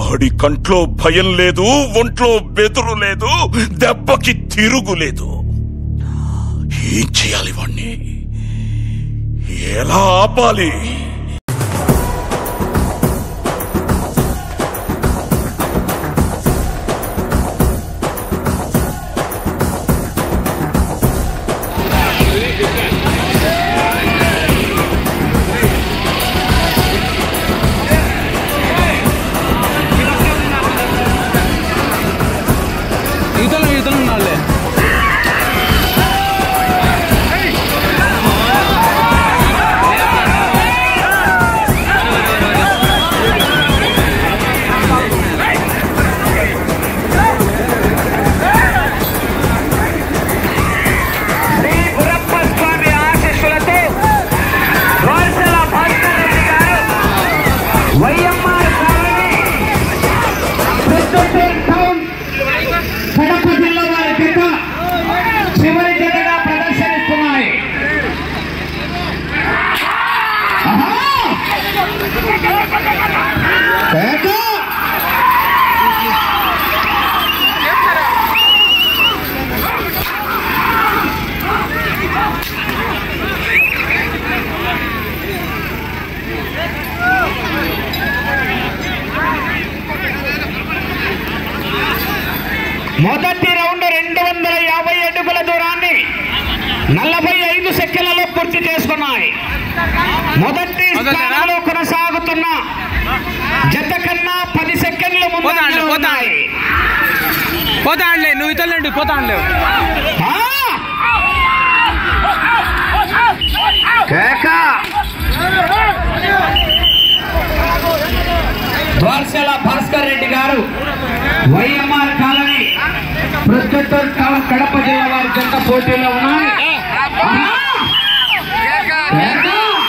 వాడి కంట్లో భయం లేదు ఒంట్లో బెదురు లేదు దెబ్బకి తిరుగు లేదు ఏం చేయాలి వాణ్ణి ఎలా ఆపాలి ఇతను ఇతను ఉన్నాళ్ళే శ్రీ గురప్ప స్వామి ఆశీస్సులతో రోల్సల భాస్కర్ రెడ్డి గారు YMR colony Proddatur town Kadapa జిల్లా వారి జత చివరి జతగా ప్రదర్శనిస్తున్నాయి ఆహా! కేక! మొదటి రౌండ్ రెండు వందల యాభై అడుగుల దూరాన్ని నలభై ఐదు సెకండ్లలో పూర్తి చేసుకున్నాయి మొదటి స్థానంలో కొనసాగుతున్న జత కన్నా పది సెకండ్ల పోతాండ్లే, ముందు పోతాండ్లే. ఉన్నాయి పోతాండ్లే నువ్వు ఇతరులండి పోతాండ్లే ఆ! కేక ద్వారశాల భాస్కర్ రెడ్డి గారు YMR colony Proddatur town Kadapa జిల్లా వారి జంట పోటీలో ఉన్నాయి ఆహా! కేక!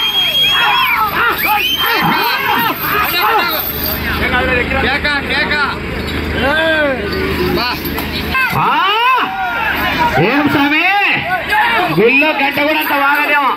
ఆ! ఏం స్వామి బిల్లు గంట కూడా అంత వాగదేమో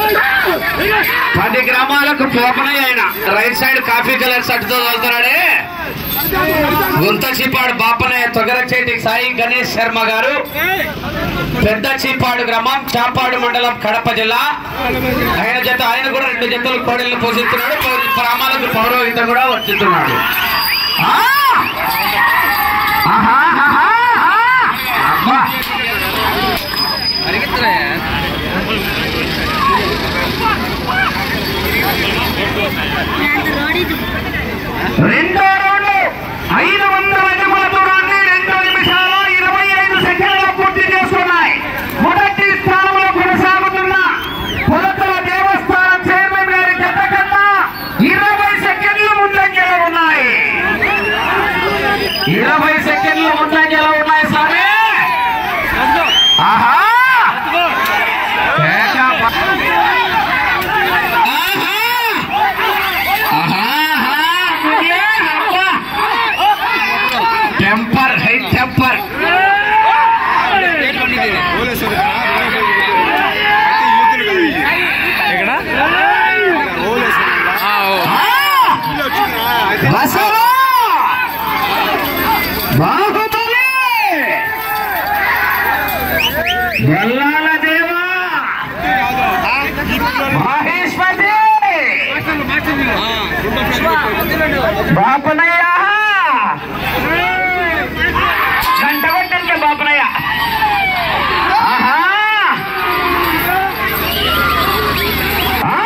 పది గ్రామాలకు పోపనయ్య ఆయన right side coffee colour shirt తో వెళ్తున్నాడే గుంత చీపాడు బాపనయ్య తొగరచేటి సాయి గణేష్ శర్మ గారు పెద్ద చీపాడు గ్రామం చాపాడు మండలం కడప జిల్లా ఆయన జత ఆయన కూడా రెండు జతలు కోడళ్ళు పోషిస్తున్నాడు పది గ్రామాలకు పౌరోహితం కూడా వర్తిస్తున్నాడు ఆ! ఆహాహాహా! అబ్బా రెండో రౌండ్ ఐదు వందల అడుగుల దూరాన్ని రెండు నిమిషాల ఇరవై ఐదు సెకండ్ల పూర్తి చేసుకున్నాయి మొదటి స్థానంలో కొనసాగుతున్న కొలతల దేవస్థానం చైర్మన్ గారి జత కన్నా ఇరవై సెకండ్లు ముందంజలో ఉన్నాయి ఇరవై సెకండ్లు ముందంజలో ఉన్నాయి స్వామి ఆహా కేక ప- ఆహా టెంపర్ హై టెంపర్ ఎక్కడ ఆ, ఓ. బసవా బాహుబలి గల్లాల దేవా మహేశ్వరి బాపనయ్య గంట కొట్టండి బాపనయ్య ఆహా ఆ!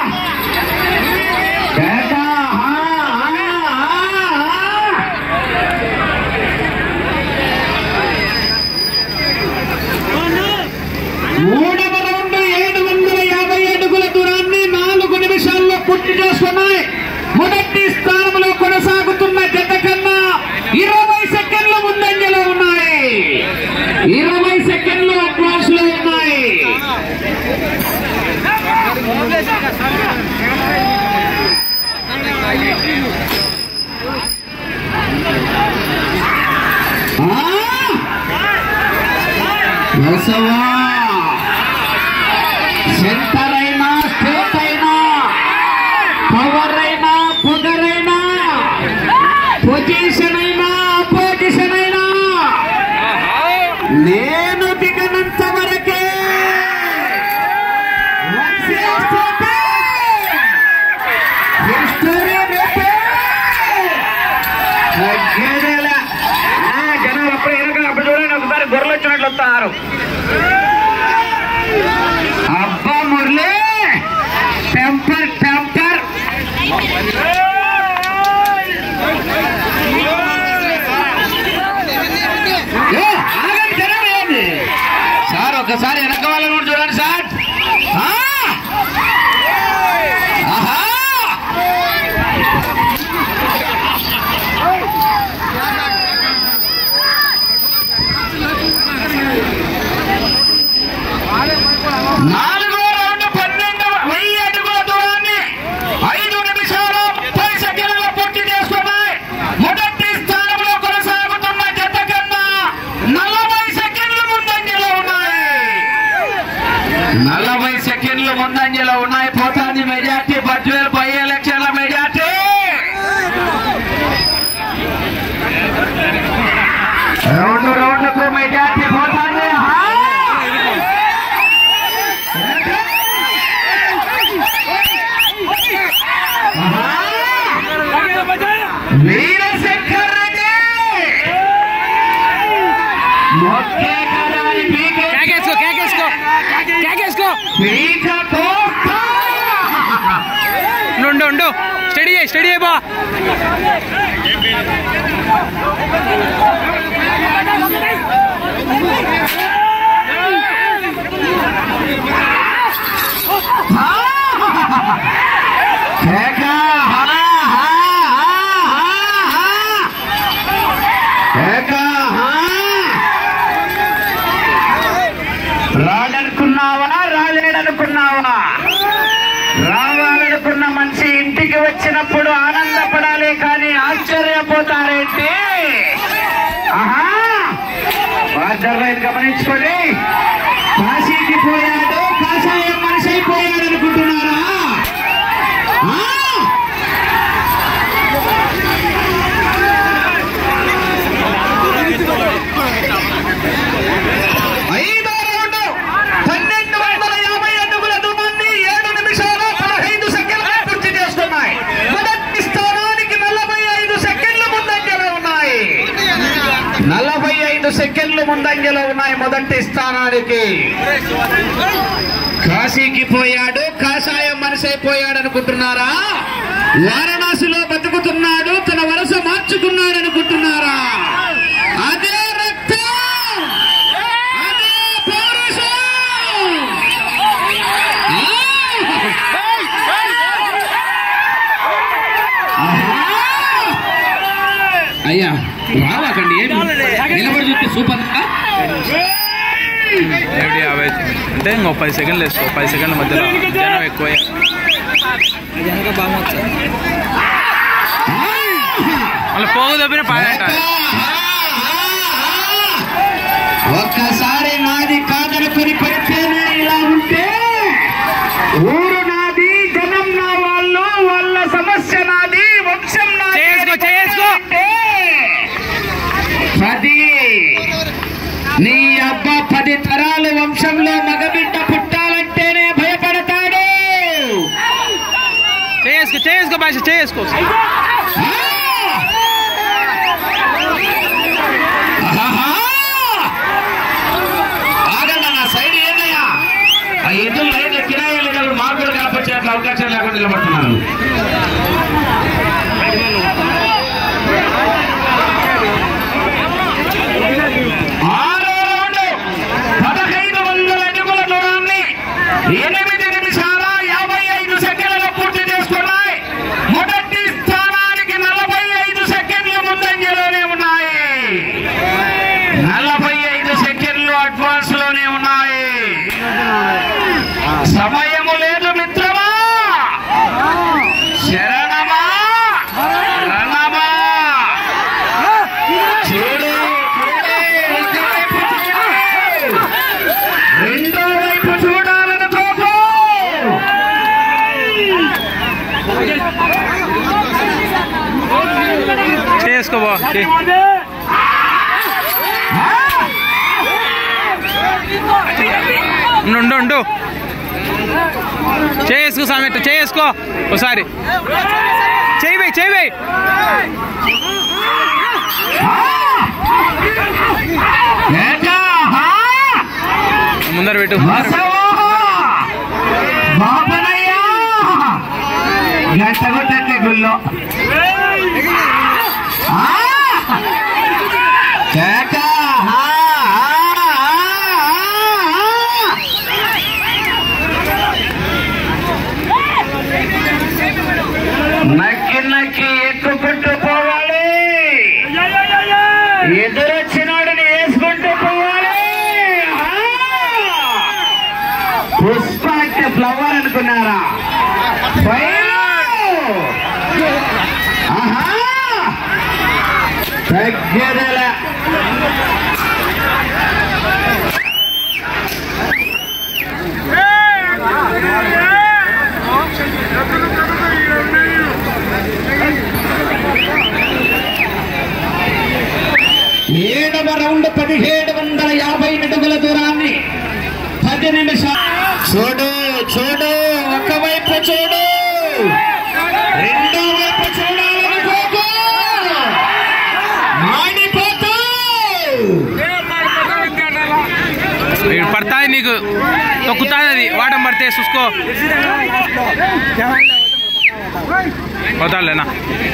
కేక, ఆ, ఆ, ఆ, ఆ. మూడవ రౌండ్ ఏడు వందల యాభై అడుగుల దూరాన్ని నాలుగు నిమిషాల్లో పూర్తి చేసుకున్నాయి మొదటి స్థానంలో కొనసాగుతున్న జత కన్నా ఇరవై సెకండ్ల ముందంజలో ఉన్నాయి ఇరవై సెకండ్లు అడ్వాన్స్ లో ఉన్నాయి బసవా సెంటర్ అయినా స్టేట్ అయినా పవర్ అయినా పొగరైనా పొజిషన్ ఒకసారి వెనక వాళ్ళని కూడా చూడండి సార్ ఆ! ఆహా! నాలుగో రౌండ్ పన్నెండు వెయ్యి అడుగుల దూరాన్ని ఐదు నిమిషాలు ముప్పై సెకండ్ల పూర్తి చేసుకున్నాయి మొదటి స్థానంలో కొనసాగుతున్న జత కన్నా నలభై సెకండ్లు ముందంజలో ఉన్నాయి నలభై సెకండ్లు ముందంజలో ఉన్నాయి పోతాంది మెజార్టీ పద్వేలు పై ఎలక్షన్ల మెజార్టీ రెండు రౌండ్లకు మెజార్టీ పోతాంది ఆహా! వీరశంకర్ రెడ్డి మొక్కే కడారి పీకే కేకేసుకో కేకేసుకో కేకేసుకో పీక కోస్తా. ఉండు ఉండు స్టడీ చేయి స్టడీ చేయి బా కేక, హా, హా, హా, హా, హా. కేక, హా. రాడనుకున్నావా రాలేడనుకున్నావా రావాలనుకున్న మనిషి ఇంటికి వచ్చినప్పుడు ఆనందపడాలి కానీ ఆశ్చర్యపోతారేంటి ఆహా వార్తలను గమనించుకోండి కాశీకి పోయాడు కాషాయం మనిషి అయిపోయాడు అనుకుంటున్నారా ఆ! ఐదో రౌండ్ పన్నెండు వందల యాభై అడుగుల దూరాన్ని ఏడు నిమిషాలు పదహైదు సెకండ్లు పూర్తి చేస్తున్నాయి మొదటి స్థానానికి నలభై ఐదు సెకండ్లు ముందంజలో ఉన్నాయి నలభై ఐదు సెకండ్లు ముందంజలో ఉన్నాయి మొదటి స్థానానికి కాశీకి పోయాడు కాషాయం మనిషి అయిపోయాడు అనుకుంటున్నారా వారణాసిలో బతుకుతున్నాడు తన వలస మార్చుకున్నాడు అనుకుంటున్నారా అదే రక్తం అదే పౌరుషం అయ్యా రావాకండి ఏంటి నిలబడి చూస్తే సూపర్ ఏడు యాభై అంటే ఇంకో పది సెకండ్లు వేసుకో పది సెకండ్ల మధ్యలో జనం ఎక్కువ మళ్ళీ పోగు తప్పిన పాయింట్ ఒక్కసారి నాది కాదనుకుని పెడితేనే ఇలా ఉంటే ఊరు నాది జనం నా వాళ్ళు వాళ్ళ సమస్య నాది వంశం నాది చేసుకో, చేసుకో. అంటే పది నీ అబ్బ పది తరాలు వంశంలో మగబిడ్డ పుట్టాలంటేనే భయపడతాడు చేసుకో చేసుకో భాష చేసుకో ఆహా! ఆగండి నా సైడ్ ఏందయ్యా ఆ ఎద్దులు లైన్ కిరాయిలు కాదు మార్పులు కనపరిచే అట్లా అవకాశం లేకుండా నిలబడుతున్నాను ఆరో రౌండ్ పదహైదు వందల అడుగుల దూరాన్ని ఎనిమిది నిమిషాల యాభై ఐదు సెకండ్లు పూర్తి చేసుకున్నాయి మొదటి స్థానానికి నలభై ఐదు సెకండ్లు ముందంజలోనే ఉన్నాయి నలభై ఐదు సెకండ్లు అడ్వాన్స్ లోనే ఉన్నాయి సమయము లేదు మిత్రమా శరణమా రణమా చూడు చూడు, ఒక వైపు చూడు. రెండో వైపు చూడాలని కోపం చేసుకో బా చే- ఉండు, ఉండు ఉండు చేసుకో సామెట చేసుకో ఒకసారి చేయి వేయి చేయి వేయి ఏకా, హా? ముందర పెట్టు ముందర పెట్టు. బాబనయ్యా గంట కొట్టండి గుళ్ళో ఆ! కేక! ఆ! ఆ! ఆ! ఆ! తగ్గేదేలే ఏడవ రౌండ్ పదిహేడు వందల యాభై అడుగుల దూరాన్ని పది నిమిషాలు చూడు చూడు ఒకవైపు చూడు రెండో వైపు చూడాలనుకోకు మాడిపోతావు ఇక్కడ పడతాది నీకు తొక్కుతాది అది వాటం పడితే చూసుకో పోతాలేనా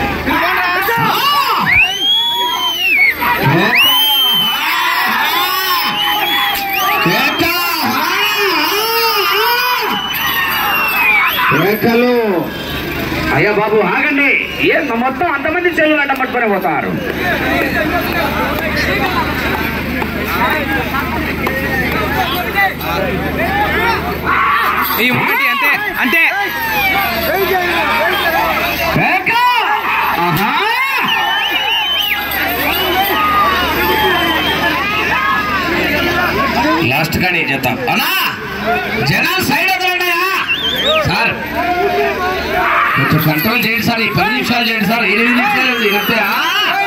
ఏకలు అయ్యా బాబు ఆగండి ఏం మొత్తం అంతమంది చెల్లు అడ్డం పట్టుకొని పోతారు ఈ ఒకటి అంతే అంతే ఏక! ఆహా! లాస్ట్ కానీ చెప్తాం అన్నా జనాలు సైడ్ వదలండియా సార్ కొంచెం కంట్రోల్ చేయండి సార్ ఈ పది నిమిషాలు చేయండి సార్ ఎనిమిది నిమిషాలు ఉంది అంతే ఆ?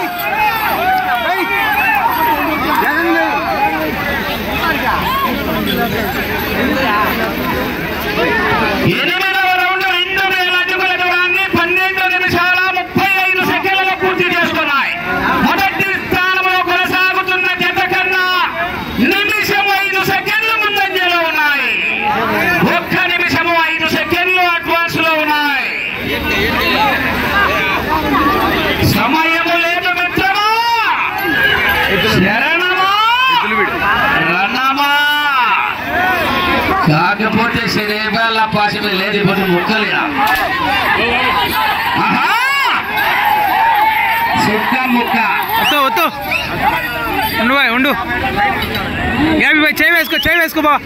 ఎనిమిదవ రౌండ్ రెండు వేల అడుగుల దూరాన్ని పన్నెండు నిమిషాల ముప్పై ఐదు సెకండ్లలో పూర్తి చేసుకున్నాయి మొదటి స్థానంలో కొనసాగుతున్న జత కన్నా నిమిషం ఐదు సెకండ్లు ముందంజలో ఉన్నాయి ఒక్క నిమిషము ఐదు సెకండ్లు అడ్వాన్స్ లో ఉన్నాయి సమయము లేదు మిత్రమా శరణమా రణమా కాకపోతే శరీరాల పాశమే లేదు ఇప్పుడు ముక్కలేదా ఆహా! సుక్క ముక్క వద్దు వద్దు ఉండు బాయ్ ఉండు యాభై బాయ్ చేయి వేసుకో చేయి వేసుకో బా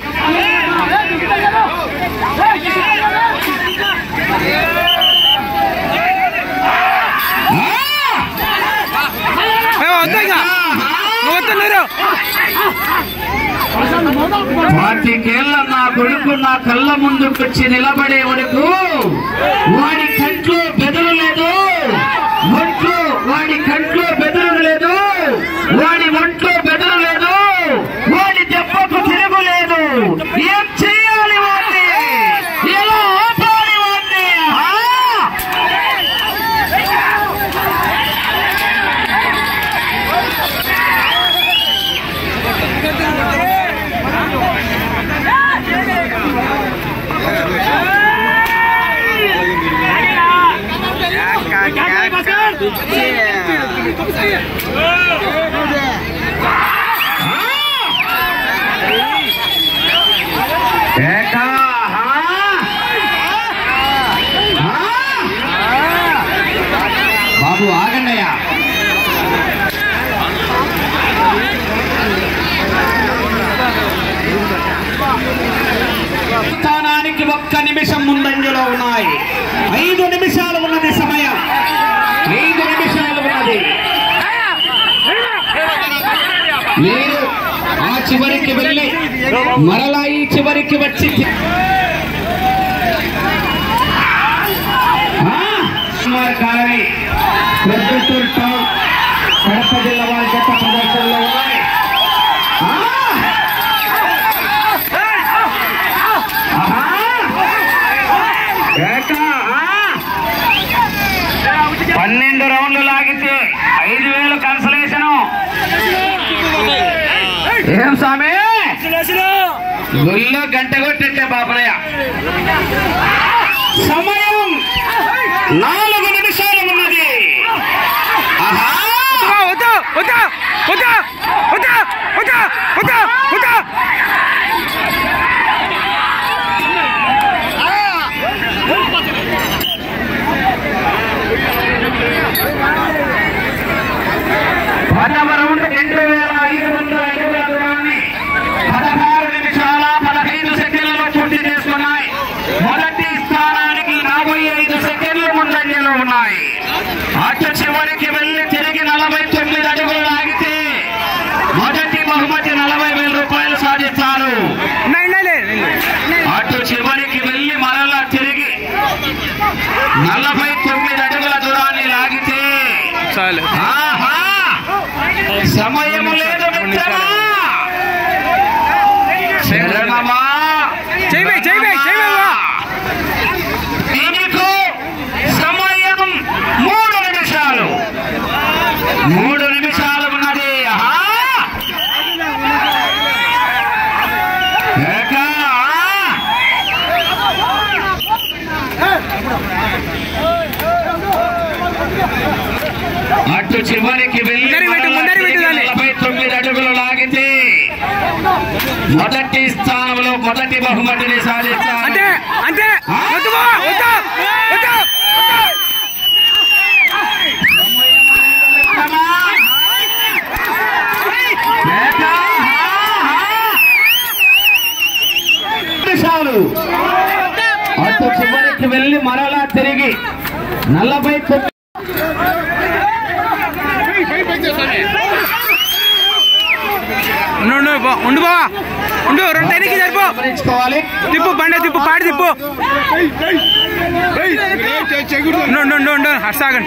ఆ! ఏ, వద్దు ఇంకా నువ్వు వద్దు మీరు పాతికేళ్ల నా కొడుకు నా కళ్ళ ముందుకొచ్చి నిలబడే వరకు వాడి కంట్లో బెదరు లేదు ఒంట్లో వాడి కంట్లో బెదరు లేదు వాడి ఒంట్లో బెదరు లేదు వాడి దెబ్బకు తిరుగులేదు ఏం చేయాలి వాడిని ఎలా ఆపాలి వాడిని ఆ! ఏకా, హా? హా? బాబు ఆగండియా స్థానానికి ఒక్క నిమిషం ముందంజలో ఉన్నాయి ఐదు నిమిషాలు ఉన్నది సమయం ఐదు నిమిషాలు ఉన్నది మీరు ఆ చివరికి వెళ్ళి మరలా ఈ చివరికి వచ్చి ఆ? కుమార్ కాలనీ ప్రొద్దుటూరు టౌన్ కడప జిల్లా వారి గత ప్రదర్శనలో ఉన్నాయి ఆ? ఆహా! ఏకా, ఆ? పన్నెండు రౌండ్లు లాగితే ఐదు వేలు కన్సలేషను ఏం స్వామి గుళ్ళో గంట కొట్టింటే బాపనయ్య సమయం నాలుగు నిమిషాలు ఉన్నది ఆహా! వద్దు వద్దు వద్దు వద్దు వద్దు వద్దు వద్దు పదవ రౌండ్ రెండు వేల ఐదు వందల అడుగుల దూరాన్ని పదహారు నిమిషాల పదహైదు సెకండ్లలో పూర్తి చేసుకున్నాయి మొదటి స్థానానికి నలభై ఐదు సెకండ్లు ముందంజలో ఉన్నాయి అటు చివరికి వెళ్లి తిరిగి నలభై తొమ్మిది అడుగుల చాలు ఆహా! సమయం లేదు మిత్రమా శరణమా చెయ్యి వేయ్, చెయ్యి వేయ్, చెయ్యి వేయ్, వా. దీనికి సమయం మూడు నిమిషాలు మూడు నిమిషాలు ఉన్నది ఆహా! ఏక! అటు చివరికి వెళ్ళి ముందరి పెట్టు, మరలా ముందరి పెట్టు తిరిగి దాన్ని. నలభై తొమ్మిది అడుగులు లాగింది మొదటి స్థానంలో మొదటి బహుమతిని సాధిస్తారు అంతే అంతే వద్దు బా, వద్దు వద్దు వద్దు. నిమిషాలు అటు చివరికి వెళ్ళి మరలా తిరిగి నలభై తొమ్మిది ఉండు, ఉండు బా, ఉండు బా ఉండు రెండు టైంకి సరిపో గమనించుకోవాలి తిప్పు బండి తిప్పు పాడి తిప్పు ఉండు ఉండు ఉండు ఉండు హర్సాగండి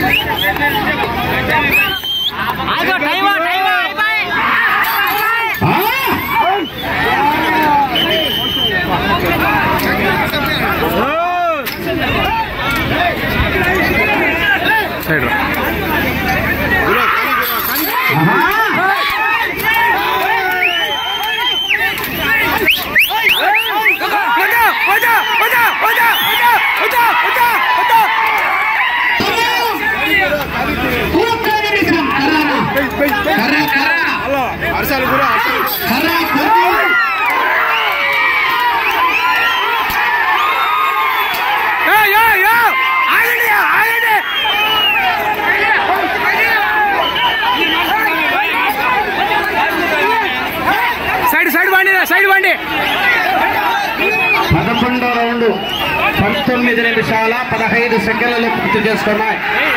ఆ! సైడ్ రా. వద్దు, వద్దు, వద్దు, వద్దు, వద్దు, వద్దు, వద్దు, వద్దు. ఒక్క నిమిషం. కర్ర, కర్ర. కర్ర, కొద్ది. ఏయ్, ఏయ్, ఏయ్, ఆగండి, ఆగండి. సైడ్ సైడ్ బండి రా, సైడ్ బండి పదకొండో రౌండ్ పంతొమ్మిది నిమిషాల పదహైదు సెకండ్లలో పూర్తి చేసుకున్నాయి